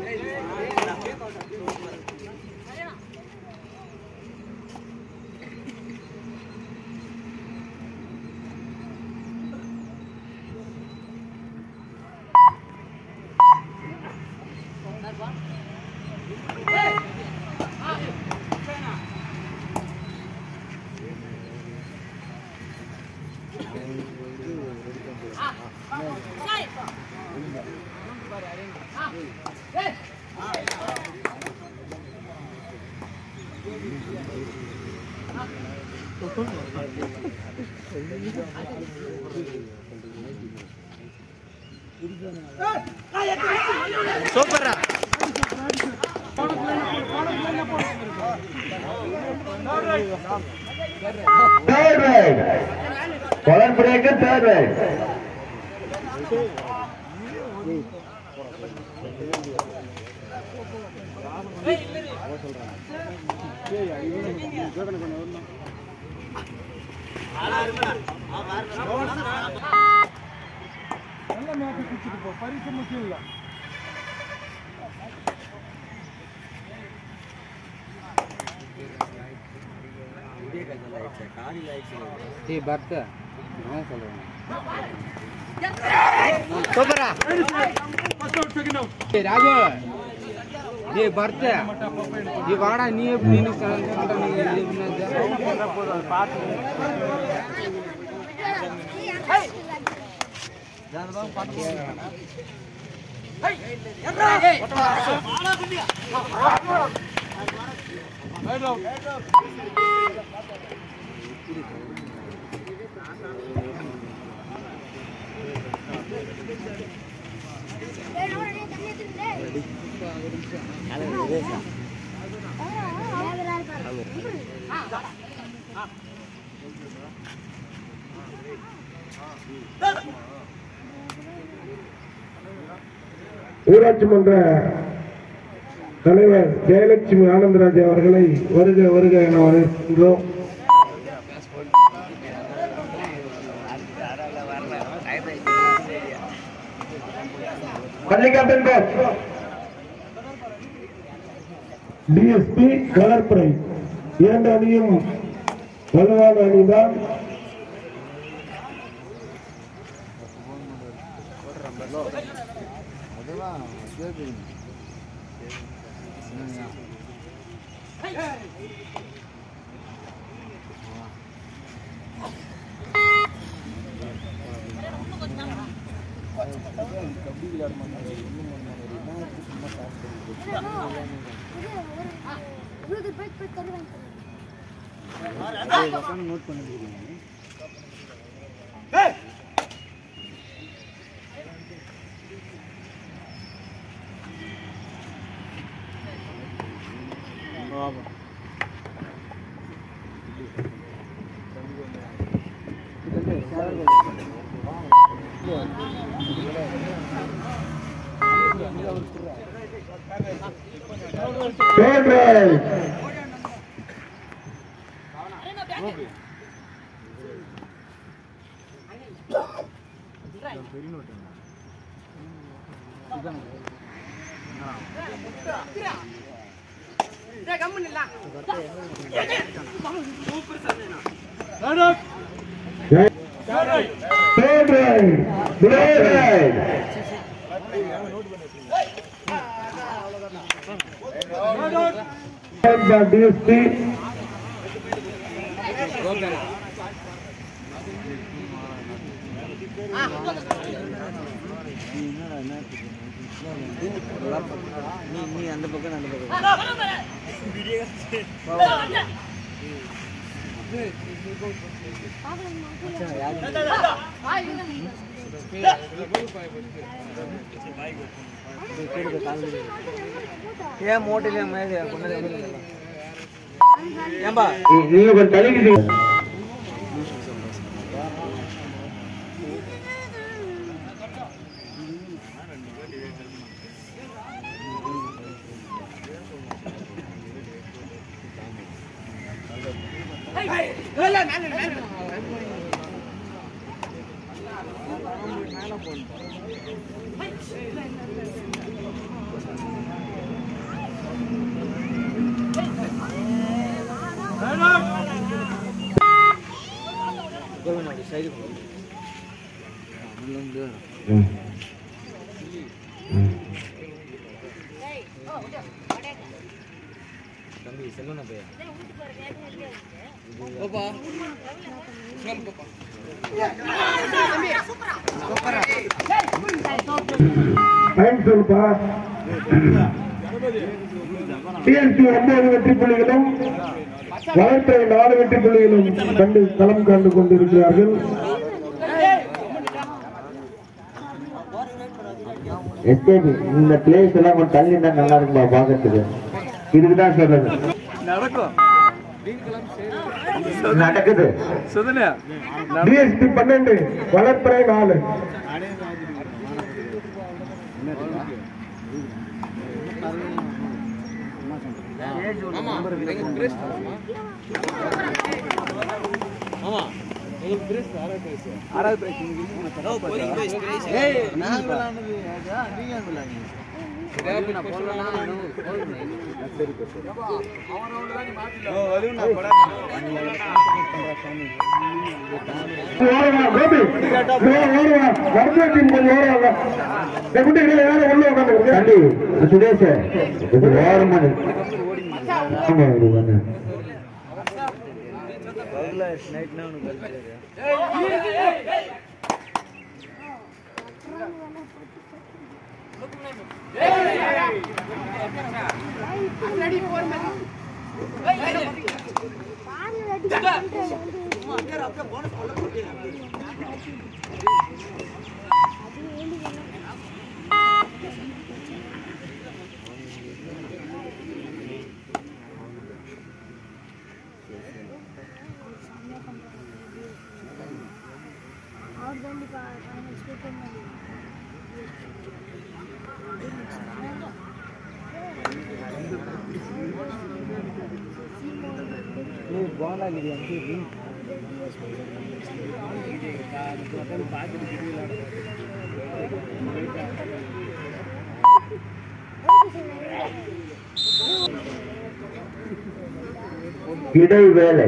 சூப்பரா Third right. Column break and third right. டேய் பர்த் என்ன சொல்றேன் சூப்பரா டேய் ராஜு டேய் பர்த் நீ வாடா நீ எப்படி நீ சொல்ற நீ என்ன ஊராட்சி மன்ற தலைவர் ஜெயலட்சுமி ஆனந்தராஜ் அவர்களை வருக வருக என வரவேற்கின்றோம் பள்ளி கேப்டன் கோச் டிஎஸ்பி கலர்புரை இரண்டு அணியும் வலுவான அணிதான் Third right. Third right. Third right. Third by DSP. நீ நீ அந்த பக்கம் நான் அந்த பக்கம் ஏன் மோட்டில மேலே கொண்டு ஏன்பா நீங்க கொஞ்சம் தள்ளிக்கிட்டீங்க ம். ம். தம்பி செல்வன பையன் பாப்பா சொல் பாப்பா டைம் சொல்லுப்பா டிஎன்சி ஒன்பது வெற்றி புள்ளிகளும் வளர்த்த நாலு வெற்றி புள்ளிகளும் கண்டு களம் கண்டு கொண்டிருக்கிறார்கள் எஸ்கேபி இந்த பிளேஸ் எல்லாம் கொஞ்சம் தள்ளி இருந்தா நல்லா இருக்கும்பா பாக்கிறதுக்கு இதுக்கு தான் சொல்றது நடக்கும் நடக்குது சுதனே டிஎஸ்பி பன்னெண்டு வளர்ப்பறை நாலு ஆமா எங்க பிரேஸ் ஆமா எங்க பிரேஸ் ஆறாவது பிரைஸ் ஆறாவது பிரைஸ் ஓ போய் பிரைஸ் ஏய் நான் விளையாடுனது அதான் நீங்க விளையாடுங்க நான் போறேன்னா சரி சரி ஓரமா கோபி ஓரமா வர்மா டீம் கொஞ்சம் ஓரமா எப்படி இல்லை யாரும் உள்ள உட்காந்து தம்பி சுரேஷ் இது ஓரமா நில்லு. ஆமா இது வந்து நைட்னா உனக்கு கழிச்சு బాగుండాలి అంటే இடைவேளை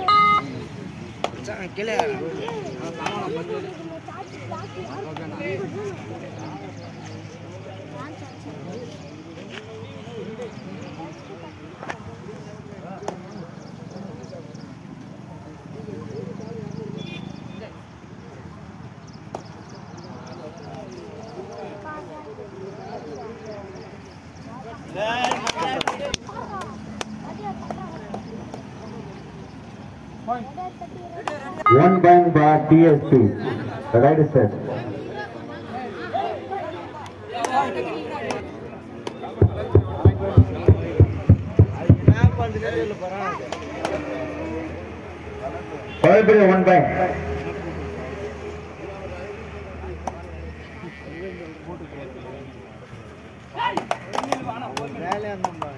One bang by TSP. The right is set. Five one bang. வேலையா இருந்தோம்பா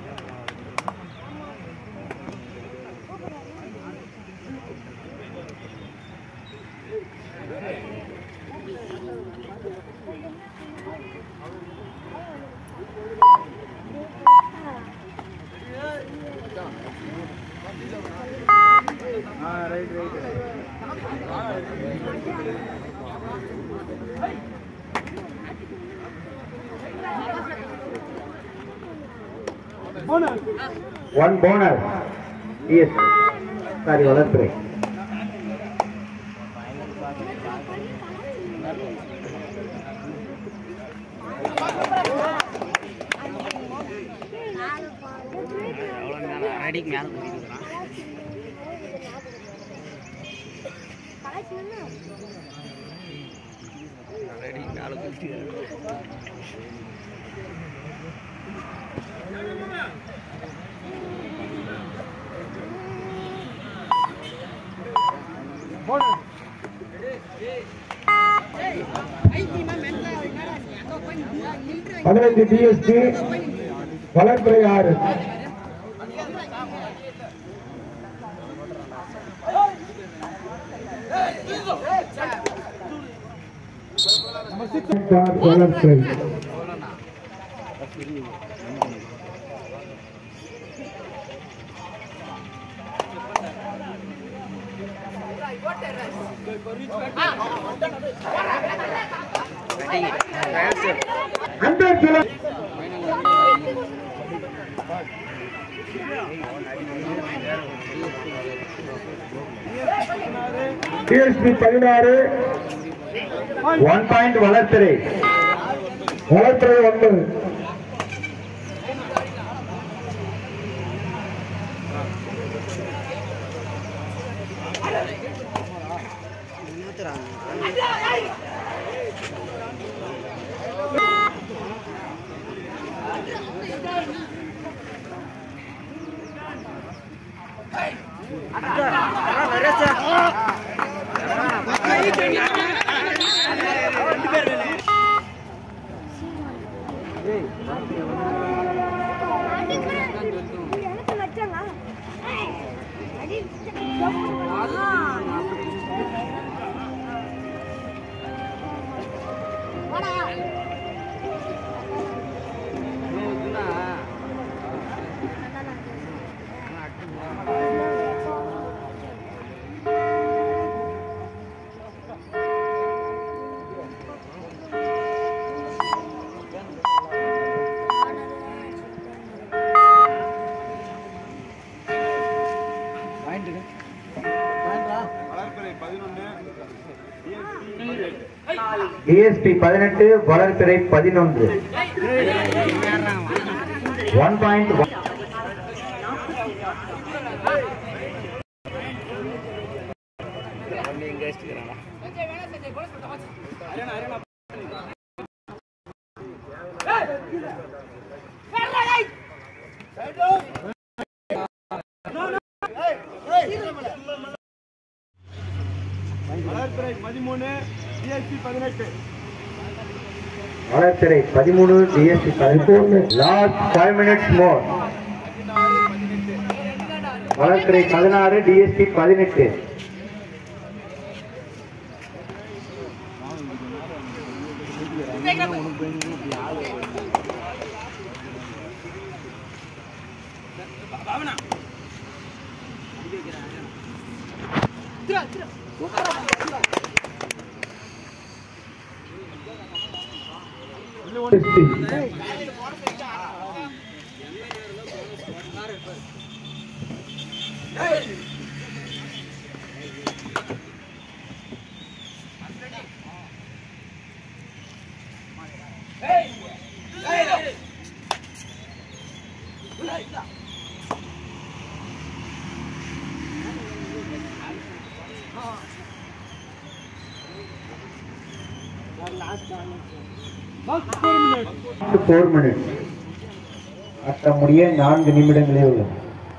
ஆ right right One bonus. Yes. Sorry, வளர்த்துறை அடிக்கு மேல போயிருக்கான் அடிக்கு மேல போயிருக்கான் பதினைஞ்சு டிஎஸ்பி வளர்த்துறை ஆறு வளர்த்துறை அந்த சில டிஎஸ்பி பதினாறு ஒன் பாயிண்ட் வளர்த்துறை வளர்த்துறை ஒன்பது எனக்கு வச்சாங்க அடி வாடா டிஎஸ்பி பதினெட்டு வளர்த்துறை பதினொன்று ஒன் பாயிண்ட் வளர்த்துறை பதிமூணு டிஎஸ்பி பதினெட்டு வளர்த்துறை பதிமூணு டிஎஸ்பி பதினொன்று லாஸ்ட் ஃபைவ் மினிட்ஸ் மோர் வளர்த்துறை பதினாறு டிஎஸ்பி பதினெட்டு ஃபோர் மினிட்ஸ் ஆட்ட முடிய நான்கு நிமிடங்களே உள்ளது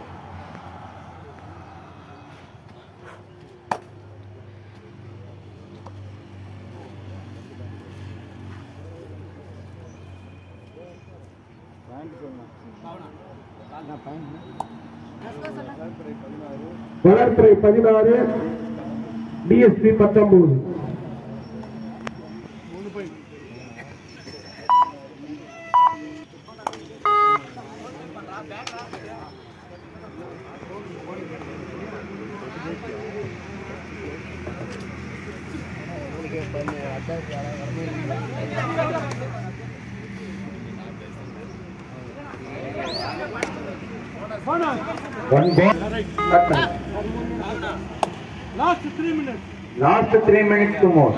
வளர்த்துறை பதினாறு டிஎஸ்பி பத்தொன்பது One ball. Last three minutes Last three minutes to more.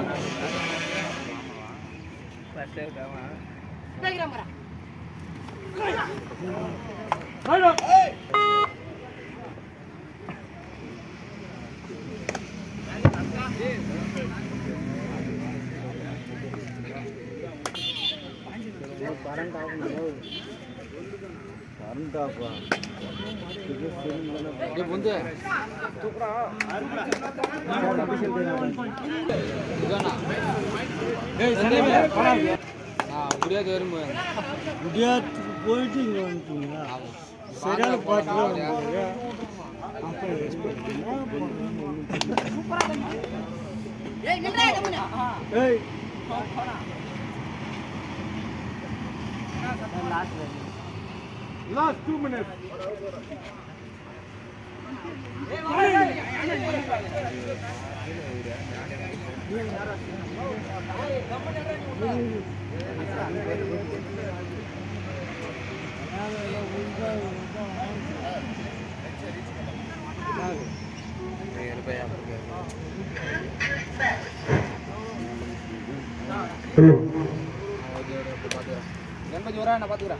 Current ஆஃபா டேய் பொந்து இதானா டேய் சந்தேகமே ஆ முடியாது வரும்போது முடியாதுக்கு போயிட்டு இங்கே வந்துட்டீங்களா சரியான பாட்டு அப்போ ஏய் நில்றா கம்முனு ஏய் லாஸ்ட் டூ மினிட்ஸ் சொல்லு எண்பது ரூபா நான் பார்த்துக்கிறேன்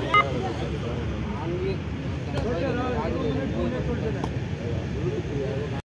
அவரு